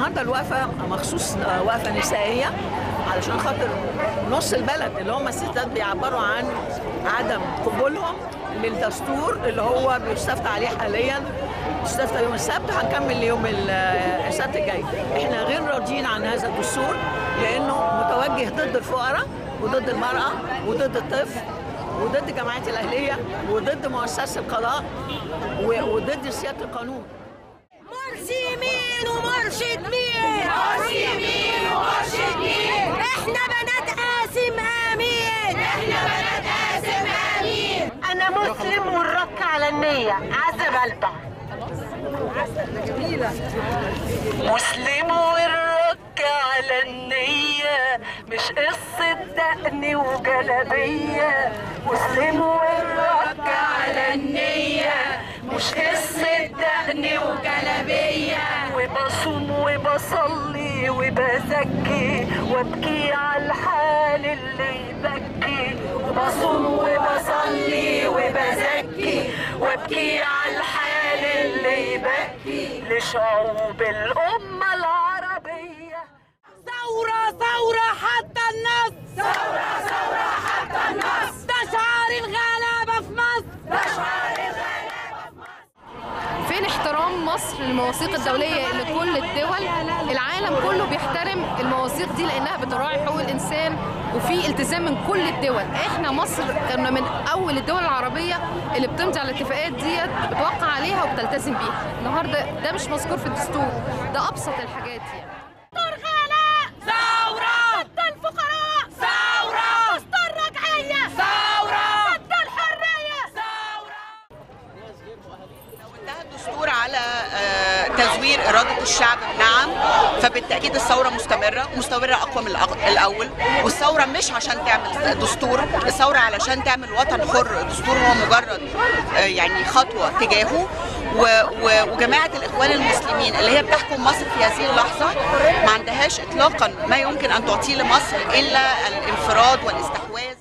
النهارده الوقفه مخصوص آه، وقفه نسائيه علشان خاطر نص البلد اللي هم الستات بيعبروا عن عدم قبولهم للدستور اللي هو بيستفتى عليه حاليا استفتى يوم السبت هنكمل يوم ال- السبت الجاي احنا غير راضيين عن هذا الدستور لانه متوجه ضد الفقراء وضد المراه وضد الطفل وضد الجمعيات الاهليه وضد مؤسسه القضاء و- وضد سياده القانون مرسي يمين ومرشد مين مرسي يمين ومرشد مين احنا بنات قاسم امين احنا بنات قاسم امين انا مسلم والرك على النية عزب قلبها مسلم والرك على النية مش قصة دقن وجلبية مسلم والرك على النية مش قصة دقن وجلبية وبصوم وبصلي وبزكي وابكي على الحال اللي يبكي وبصوم وبصلي وبزكي وابكي على الحال اللي يبكي لشعوب الأمة العربية ثورة ثورة حتى النص ثورة ثورة حتى النص ده شعار الغلابة في مصر ده شعار فين احترام مصر للمواثيق الدولية لكل الدول العالم كله بيحترم المواثيق دي لأنها بتراعي حقوق الإنسان وفي التزام من كل الدول احنا مصر كنا من أول الدول العربية اللي بتمضي على الاتفاقات ديت بتوقع عليها وبتلتزم بيها النهاردة ده مش مذكور في الدستور ده أبسط الحاجات يعني ثورة ضد الفقراء ثورة ضد الرجعية ثورة ضد الحرية ثورة انتهى الدستور على آه، تزوير إرادة الشعب نعم فبالتأكيد الثورة مستمرة مستمرة أقوى من الأق- الأول والثورة مش عشان تعمل دستور الثورة علشان تعمل وطن حر الدستور هو مجرد آه، يعني خطوة تجاهه و- و- وجماعة الإخوان المسلمين اللي هي بتحكم مصر في هذه اللحظة ما عندهاش إطلاقا ما يمكن أن تعطيه لمصر إلا الانفراد والاستحواذ